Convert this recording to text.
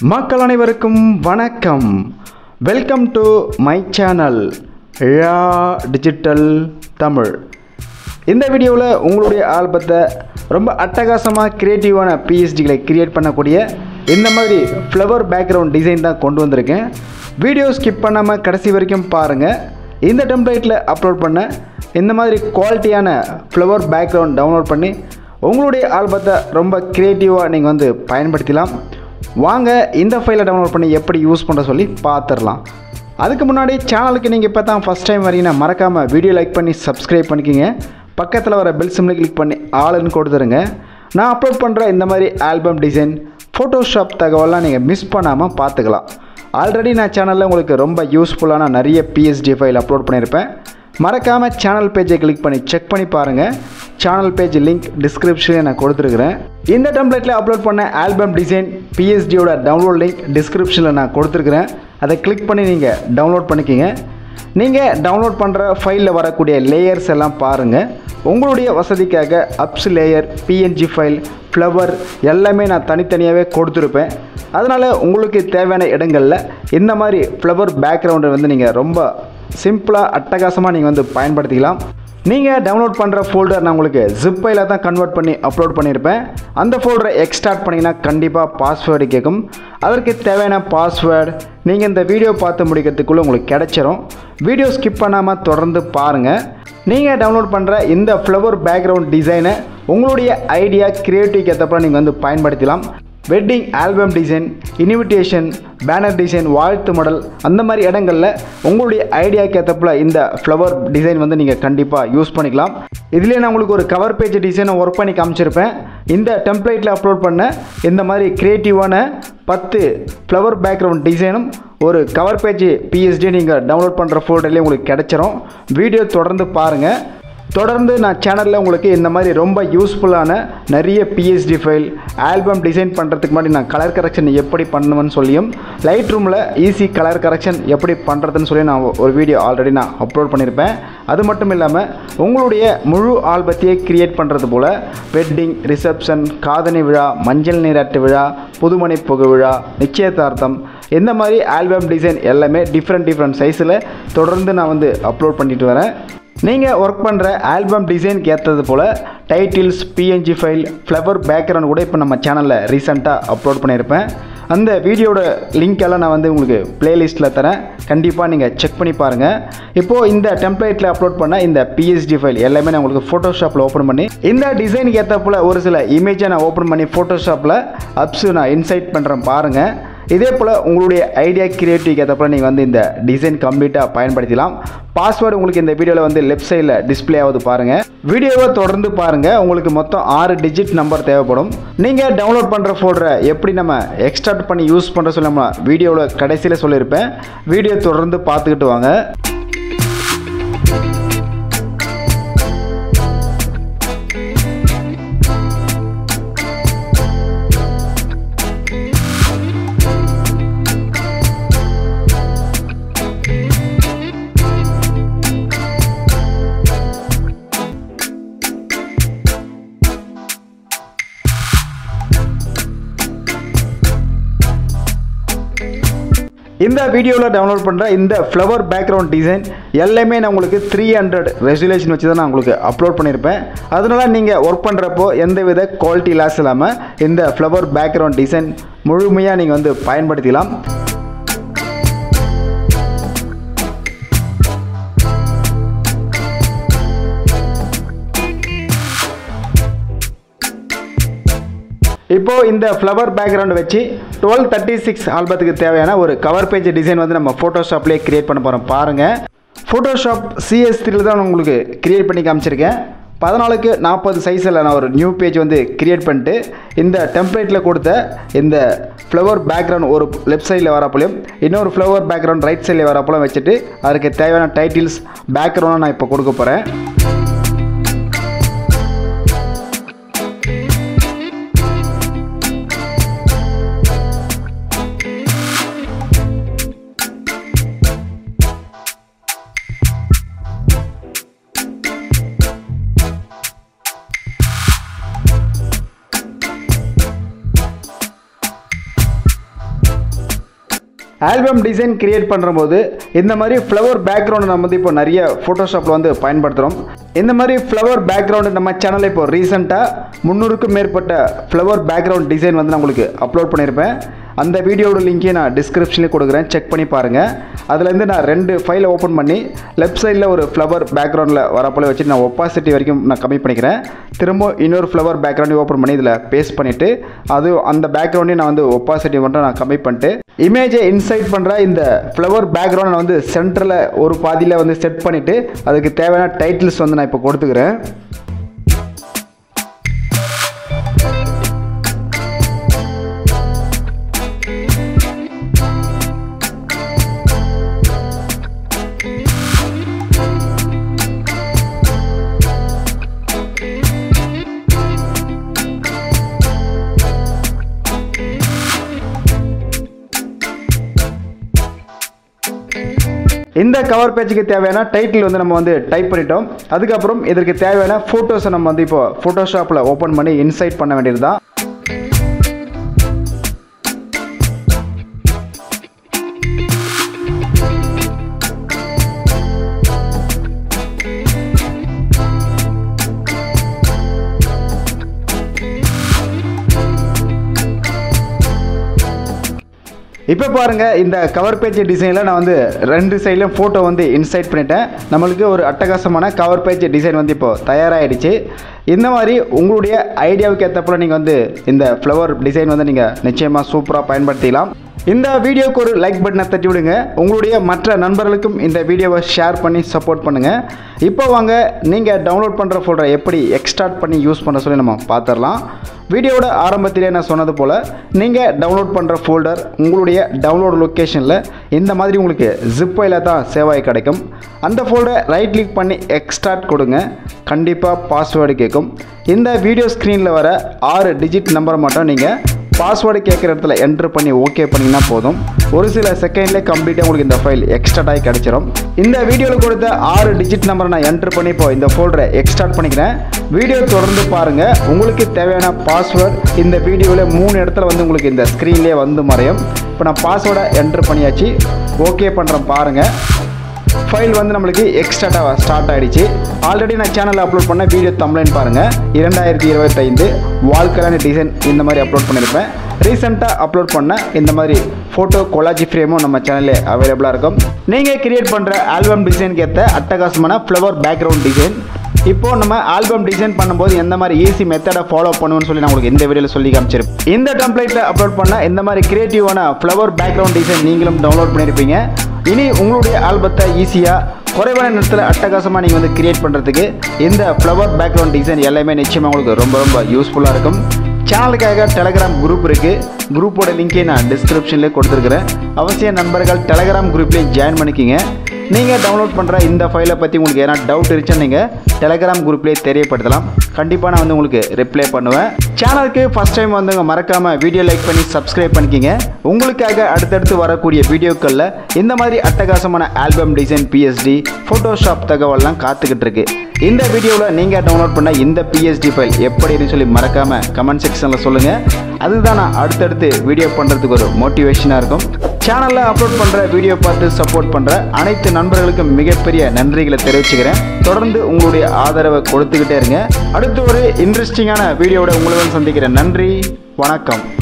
மக்கள் அனைவருக்கும் வணக்கம் வெல்கம் டு மை சேனல் ழா டிஜிட்டல் தமிழ் இந்த வீடியோவில் உங்களுடைய ஆல்பத்தை ரொம்ப அட்டகாசமாக க்ரியேட்டிவான பிஎஸ்டிகளை கிரியேட் பண்ணக்கூடிய இந்த மாதிரி ஃப்ளவர் பேக்ரவுண்ட் டிசைன் தான் கொண்டு வந்திருக்கேன் வீடியோ ஸ்கிப் பண்ணாமல் கடைசி வரைக்கும் பாருங்கள் இந்த டெம்ப்ளேட்டில் அப்லோட் பண்ண இந்த மாதிரி குவாலிட்டியான ஃப்ளவர் பேக்ரவுண்ட் டவுன்லோட் பண்ணி உங்களுடைய ஆல்பத்தை ரொம்ப க்ரியேட்டிவாக நீங்கள் வந்து பயன்படுத்தலாம் வாங்க இந்த ஃபைலை டவுன்லோட் பண்ணி எப்படி யூஸ் பண்ணுற சொல்லி பார்த்துடலாம் அதுக்கு முன்னாடி சேனலுக்கு நீங்கள் இப்போ தான் ஃபஸ்ட் டைம் வரீங்கன்னா மறக்காமல் வீடியோ லைக் பண்ணி சப்ஸ்கிரைப் பண்ணிக்கிங்க பக்கத்தில் வர பெல் சிம்மில் கிளிக் பண்ணி ஆளுன்னு கொடுத்துருங்க நான் அப்லோட் பண்ணுற இந்த மாதிரி ஆல்பம் டிசைன் ஃபோட்டோஷாப் தகவலாம் நீங்கள் மிஸ் பண்ணாமல் பார்த்துக்கலாம் ஆல்ரெடி நான் சேனலில் உங்களுக்கு ரொம்ப யூஸ்ஃபுல்லான நிறைய பிஎஸ்டி ஃபைல் அப்லோட் பண்ணியிருப்பேன் மறக்காமல் சேனல் பேஜை கிளிக் பண்ணி செக் பண்ணி பாருங்கள் சேனல் பேஜ் லிங்க் டிஸ்கிரிப்ஷனில் நான் கொடுத்துருக்குறேன் இந்த டெம்ப்ளேட்டில் அப்லோட் பண்ண ஆல்பம் டிசைன் பிஎஸ்டியோட டவுன்லோட் லிங்க் டிஸ்கிரிப்ஷனில் நான் கொடுத்துருக்குறேன் அதை கிளிக் பண்ணி நீங்கள் டவுன்லோட் பண்ணிக்கிங்க நீங்கள் டவுன்லோட் பண்ணுற ஃபைலில் வரக்கூடிய லேயர்ஸ் எல்லாம் பாருங்கள் உங்களுடைய வசதிக்காக அப்ஸ் லேயர் பிஎன்ஜி ஃபைல் ஃப்ளவர் எல்லாமே நான் தனித்தனியாகவே கொடுத்துருப்பேன் அதனால் உங்களுக்கு தேவையான இடங்களில் இந்த மாதிரி ஃப்ளவர் பேக்ரவுண்டை வந்து நீங்கள் ரொம்ப சிம்பிளாக அட்டகாசமாக நீங்கள் வந்து பயன்படுத்திக்கலாம் நீங்கள் டவுன்லோட் பண்ணுற ஃபோல்டர் நான் உங்களுக்கு ஜிப்பையில் தான் கன்வெர்ட் பண்ணி அப்லோட் பண்ணியிருப்பேன் அந்த ஃபோல்டரை எக்ஸ்ட்ராக்ட் பண்ணிங்கன்னா கண்டிப்பாக பாஸ்வேர்டு கேட்கும் அதற்கு தேவையான பாஸ்வேர்டு நீங்கள் இந்த வீடியோ பார்த்து முடிக்கிறதுக்குள்ளே உங்களுக்கு கிடைச்சிரும் வீடியோ ஸ்கிப் பண்ணாமல் தொடர்ந்து பாருங்கள் நீங்கள் டவுன்லோட் பண்ணுற இந்த ஃப்ளவர் பேக்ரவுண்ட் டிசைனை உங்களுடைய ஐடியா க்ரியேட்டிவ்க்கு ஏற்றப்போ நீங்கள் வந்து பயன்படுத்தலாம் wedding album design invitation banner design வாழ்த்து மாடல் அந்த மாதிரி இடங்களில் உங்களுடைய ஐடியாக்கு ஏற்றப்பில் இந்த ஃப்ளவர் டிசைன் வந்து நீங்கள் கண்டிப்பாக யூஸ் பண்ணிக்கலாம் இதுலேயே நான் உங்களுக்கு ஒரு கவர் பேஜ் டிசைனை ஒர்க் பண்ணி காமிச்சிருப்பேன் இந்த டெம்ப்ளேட்டில் அப்லோட் பண்ண இந்த மாதிரி க்ரியேட்டிவான பத்து ஃப்ளவர் பேக்ரவுண்ட் டிசைனும் ஒரு கவர் பேஜ் பிஎஸ்டி நீங்கள் டவுன்லோட் பண்ணுற ஃபோல்டர்லேயே உங்களுக்கு கிடச்சிரும் வீடியோ தொடர்ந்து பாருங்கள் தொடர்ந்து நான் சேனலில் உங்களுக்கு இந்த மாதிரி ரொம்ப யூஸ்ஃபுல்லான நிறைய பிஎஸ்டி ஃபைல் ஆல்பம் டிசைன் பண்ணுறதுக்கு முன்னாடி நான் கலர் கரெக்ஷன் எப்படி பண்ணுவேன்னு சொல்லியும் லைட் ரூமில் ஈஸி கலர் கரெக்ஷன் எப்படி பண்ணுறதுன்னு சொல்லி நான் ஒரு வீடியோ ஆல்ரெடி நான் அப்லோட் பண்ணியிருப்பேன் அது மட்டும் இல்லாமல் உங்களுடைய முழு ஆல்பத்தையே கிரியேட் பண்ணுறது போல் வெட்டிங் ரிசப்ஷன் காதணி விழா மஞ்சள் நீராட்டு விழா புதுமணி புகு விழா நிச்சயதார்த்தம் இந்த மாதிரி ஆல்பம் டிசைன் எல்லாமே டிஃப்ரெண்ட் டிஃப்ரெண்ட் சைஸில் தொடர்ந்து நான் வந்து அப்லோட் பண்ணிட்டு வரேன் நீங்கள் ஒர்க் பண்ணுற ஆல்பம் டிசைனுக்கு ஏற்றது போல் titles PNG file flower background கூட இப்போ நம்ம சேனலில் ரீசெண்டாக அப்லோட் பண்ணியிருப்பேன் அந்த வீடியோட லிங்க் எல்லாம் நான் வந்து உங்களுக்கு பிளேலிஸ்ட்டில் தரேன் கண்டிப்பாக நீங்கள் செக் பண்ணி பாருங்கள் இப்போது இந்த டெம்ப்ளேட்டில் அப்லோட் பண்ண இந்த பிஎஸ்டி ஃபைல் எல்லாமே நான் உங்களுக்கு ஃபோட்டோஷாப்பில் ஓப்பன் பண்ணி இந்த டிசைனுக்கு ஏற்றப்போல் ஒரு சில இமேஜை நான் ஓப்பன் பண்ணி ஃபோட்டோஷாப்பில் அப்ஸு நான் இன்சைட் பண்ணுறேன் பாருங்கள் இதே போல் உங்களுடைய ஐடியா கிரியேட்டிவ்க்கு ஏற்றப்போ நீங்கள் வந்து இந்த டிசைன் கம்ப்ளீட்டாக பயன்படுத்தலாம் பாஸ்வேர்டு உங்களுக்கு இந்த வீடியோவில் வந்து லெஃப்ட் சைடில் டிஸ்பிளே ஆகுது பாருங்கள் வீடியோவை தொடர்ந்து பாருங்கள் உங்களுக்கு மொத்தம் ஆறு டிஜிட் நம்பர் தேவைப்படும் நீங்கள் டவுன்லோட் பண்ணுற ஃபோல்டரை எப்படி நம்ம எக்ஸ்ட்ராக்ட் பண்ணி யூஸ் பண்ணுற சொல்லி நம்ம வீடியோவில் கடைசியில் சொல்லியிருப்பேன் வீடியோ தொடர்ந்து பார்த்துக்கிட்டு வாங்க இந்த வீடியோவில் டவுன்லோட் பண்ணுற இந்த ஃப்ளவர் பேக்ரவுண்ட் டிசைன் எல்லாமே நான் உங்களுக்கு த்ரீ ஹண்ட்ரட் ரெசுலேஷன் வச்சு தான் நான் உங்களுக்கு அப்லோட் பண்ணியிருப்பேன் அதனால் நீங்கள் ஒர்க் பண்ணுறப்போ எந்தவித குவாலிட்டி லாஸ் இல்லாமல் இந்த ஃப்ளவர் பேக்ரவுண்ட் டிசைன் முழுமையாக நீங்கள் வந்து பயன்படுத்திக்கலாம் இப்போது இந்த ஃப்ளவர் பேக்ரவுண்ட் வச்சு டுவெல் தேர்ட்டி சிக்ஸ் ஆல்பத்துக்கு தேவையான ஒரு கவர் பேஜ் டிசைன் வந்து நம்ம ஃபோட்டோஷாப்லேயே க்ரியேட் பண்ண போகிறோம் பாருங்கள் ஃபோட்டோஷாப் சிஎஸ் த்ரீல தான் நான் உங்களுக்கு க்ரியேட் பண்ணி காமிச்சிருக்கேன் பதினாலுக்கு நாற்பது சைஸில் நான் ஒரு நியூ பேஜ் வந்து க்ரியேட் பண்ணிட்டு இந்த டெம்ப்ளேட்டில் கொடுத்த இந்த ஃப்ளவர் பேக்ரவுண்ட் ஒரு லெஃப்ட் சைடில் வரப்போலையும் இன்னொரு ஃப்ளவர் பேக்ரவுண்ட் ரைட் சைடில் வரப்போலும் வச்சுட்டு அதுக்கு தேவையான டைட்டில்ஸ் பேக்ரவுண்டாக நான் இப்போ கொடுக்க போகிறேன் ஆல்பம் டிசைன் கிரியேட் பண்ணும்போது இந்த மாதிரி ஃப்ளவர் பேக்ரவுண்ட் நம்ம வந்து இப்போ நிறைய ஃபோட்டோஷாப்பில் வந்து பயன்படுத்துகிறோம் இந்த மாதிரி ஃப்ளவர் பேக்ரவுண்டு நம்ம சேனலில் இப்போ ரீசெண்டாக முந்நூறுக்கும் மேற்பட்ட ஃப்ளவர் பேக்ரவுண்ட் டிசைன் வந்து நான் உங்களுக்கு அப்லோட் பண்ணியிருப்பேன் அந்த வீடியோட லிங்க்கையும் நான் டிஸ்கிரிப்ஷன்லேயே கொடுக்குறேன் செக் பண்ணி பாருங்கள் அதுலேருந்து நான் ரெண்டு ஃபைலை ஓப்பன் பண்ணி லெஃப்ட் சைடில் ஒரு ஃப்ளவர் பேக்ரவுண்டில் வரப்போல வச்சு நான் ஒப்பாசிட்டி வரைக்கும் நான் கம்மி பண்ணிக்கிறேன் திரும்ப இன்னொரு ஃப்ளவர் பேக்ரவுண்டையும் ஓப்பன் பண்ணி இதில் பேஸ்ட் பண்ணிவிட்டு அது அந்த பேக்ரவுண்டையும் நான் வந்து ஒப்பாசிட்டி மட்டும் நான் கம்மி பண்ணிட்டு இமேஜை இன்சைட் பண்ணுற இந்த ஃப்ளவர் பேக்ரவுண்ட் நான் வந்து சென்டரில் ஒரு பாதியில் வந்து செட் பண்ணிவிட்டு அதுக்கு தேவையான டைட்டில்ஸ் வந்து நான் இப்போ கொடுத்துக்கிறேன் இந்த கவர் பேஜுக்கு தேவையான டைட்டில் வந்து நம்ம வந்து டைப் பண்ணிட்டோம் அதுக்கப்புறம் இதற்கு தேவையான ஃபோட்டோஸை நம்ம வந்து இப்போ ஃபோட்டோஷாப்பில் ஓப்பன் பண்ணி இன்சைட் பண்ண வேண்டியது தான் இப்போ பாருங்கள் இந்த கவர் பேஜ் டிசைனில் நான் வந்து ரெண்டு சைட்லையும் ஃபோட்டோ வந்து இன்சைட் பண்ணிட்டேன் நம்மளுக்கு ஒரு அட்டகாசமான கவர் பேஜ் டிசைன் வந்து இப்போது தயாராகிடுச்சு இந்த மாதிரி உங்களுடைய ஐடியாவுக்கு ஏற்றப்போல நீங்கள் வந்து இந்த ஃப்ளவர் டிசைன் வந்து நீங்கள் நிச்சயமாக சூப்பராக பயன்படுத்திக்கலாம் இந்த வீடியோவுக்கு ஒரு லைக் பட்டனை தட்டி விடுங்க உங்களுடைய மற்ற நண்பர்களுக்கும் இந்த வீடியோவை ஷேர் பண்ணி சப்போர்ட் பண்ணுங்கள் இப்போ வாங்க நீங்கள் டவுன்லோட் பண்ணுற ஃபோல்டரை எப்படி எக்ஸ்ட்ராக்ட் பண்ணி யூஸ் பண்ண சொல்லி நம்ம பார்த்துடலாம் வீடியோவோட ஆரம்பத்திலே நான் சொன்னது போல் நீங்கள் டவுன்லோட் பண்ணுற ஃபோல்டர் உங்களுடைய டவுன்லோட் லொக்கேஷனில் இந்த மாதிரி உங்களுக்கு ஜிப் ஃபைலில் தான் சேவ் ஆகி கிடைக்கும் அந்த ஃபோல்டரை ரைட் கிளிக் பண்ணி எக்ஸ்ட்ராக்ட் கொடுங்க கண்டிப்பாக பாஸ்வேர்டு கேட்கும் இந்த வீடியோ ஸ்க்ரீனில் வர ஆறு டிஜிட் நம்பரை மட்டும் நீங்கள் பாஸ்வேர்டு கேட்குற இடத்துல என்ட்ரு பண்ணி ஓகே பண்ணிங்கன்னா போதும் ஒரு சில செகண்ட்லேயே கம்ப்ளீட்டாக உங்களுக்கு இந்த ஃபைல் எக்ஸ்ட்ராட் ஆகி கிடச்சிரும் இந்த வீடியோவில் கொடுத்த ஆறு டிஜிட் நம்பரை நான் என்ட்ரு பண்ணி இப்போ இந்த ஃபோல்டரை எக்ஸ்ட்ராக்ட் பண்ணிக்கிறேன் வீடியோ தொடர்ந்து பாருங்கள் உங்களுக்கு தேவையான பாஸ்வேர்டு இந்த வீடியோவில் மூணு இடத்துல வந்து உங்களுக்கு இந்த ஸ்க்ரீன்லேயே வந்து மறையும் இப்போ நான் பாஸ்வேர்டை என்ட்ரு பண்ணியாச்சு ஓகே பண்ணுறேன் பாருங்கள் ஃபைல் வந்து நம்மளுக்கு எக்ஸ்ட்ராட்டாக ஸ்டார்ட் ஆகிடுச்சு ஆல்ரெடி நான் சேனலில் அப்லோட் பண்ண வீடியோ தம்ப்ளைன் பாருங்கள் இரண்டாயிரத்தி இருபத்தைந்து வால்கலான டிசைன் இந்த மாதிரி அப்லோட் பண்ணியிருப்பேன் ரீசெண்டாக அப்லோட் பண்ண இந்த மாதிரி ஃபோட்டோ கொலாஜி ஃப்ரேமும் நம்ம சேனலில் அவைலபிளாக இருக்கும் நீங்கள் கிரியேட் பண்ணுற ஆல்பம் டிசைனுக்கு ஏற்ற அட்டகாசமான ஃப்ளவர் பேக்ரவுண்ட் டிசைன் இப்போ நம்ம ஆல்பம் டிசைன் பண்ணும்போது எந்த மாதிரி ஈஸி மெத்தடை ஃபாலோ பண்ணுவோம்னு சொல்லி நான் உங்களுக்கு இந்த வீடியோவில் சொல்லி காமிச்சிருப்பேன் இந்த டெம்ப்ளேட்டில் அப்லோட் பண்ண இந்த மாதிரி கிரியேட்டிவான ஃப்ளவர் பேக்ரவுண்ட் டிசைன் நீங்களும் டவுன்லோட் பண்ணியிருப்பீங்க இனி உங்களுடைய ஆல்பத்தை ஈஸியாக குறைவான நேரத்தில் அட்டகாசமாக நீங்கள் வந்து கிரியேட் பண்ணுறதுக்கு இந்த ஃப்ளவர் பேக்ரவுண்ட் டிசைன் எல்லாமே நிச்சயமாக உங்களுக்கு ரொம்ப ரொம்ப யூஸ்ஃபுல்லாக இருக்கும் சேனலுக்காக டெலகிராம் குரூப் இருக்குது குரூப்போட லிங்க்கை நான் டிஸ்கிரிப்ஷன்லேயே கொடுத்துருக்குறேன் அவசிய நண்பர்கள் டெலகிராம் குரூப்லேயும் ஜாயின் பண்ணிக்கிங்க நீங்கள் டவுன்லோட் பண்ணுற இந்த ஃபைலை பற்றி உங்களுக்கு எதனா டவுட் இருந்துச்சுன்னு நீங்கள் டெலகிராம் குரூப்லேயே தெரியப்படுத்தலாம் கண்டிப்பாக நான் வந்து உங்களுக்கு ரிப்ளை பண்ணுவேன் சேனலுக்கு ஃபஸ்ட் டைம் வந்துங்க மறக்காமல் வீடியோ லைக் பண்ணி சப்ஸ்கிரைப் பண்ணிக்கிங்க உங்களுக்காக அடுத்தடுத்து வரக்கூடிய வீடியோக்களில் இந்த மாதிரி அட்டகாசமான ஆல்பம் டிசைன் பிஎஸ்டி ஃபோட்டோஷாப் தகவல்லாம் காத்துக்கிட்டு இருக்கு இந்த வீடியோவில் நீங்கள் டவுன்லோட் பண்ண இந்த பிஎஸ்டி ஃபைல் எப்படின்னு சொல்லி மறக்காமல் கமெண்ட் செக்ஷனில் சொல்லுங்கள் அதுதான் நான் அடுத்தடுத்து வீடியோ பண்ணுறதுக்கு ஒரு மோட்டிவேஷனாக இருக்கும் சேனலில் அப்லோட் பண்ணுற வீடியோ பார்த்து சப்போர்ட் பண்ணுற அனைத்து நண்பர்களுக்கும் மிகப்பெரிய நன்றிகளை தெரிவிச்சுக்கிறேன் தொடர்ந்து உங்களுடைய ஆதரவை கொடுத்துக்கிட்டே இருங்க அடுத்து ஒரு இன்ட்ரெஸ்டிங்கான வீடியோவோட உங்களுடன் சந்திக்கிறேன் நன்றி வணக்கம்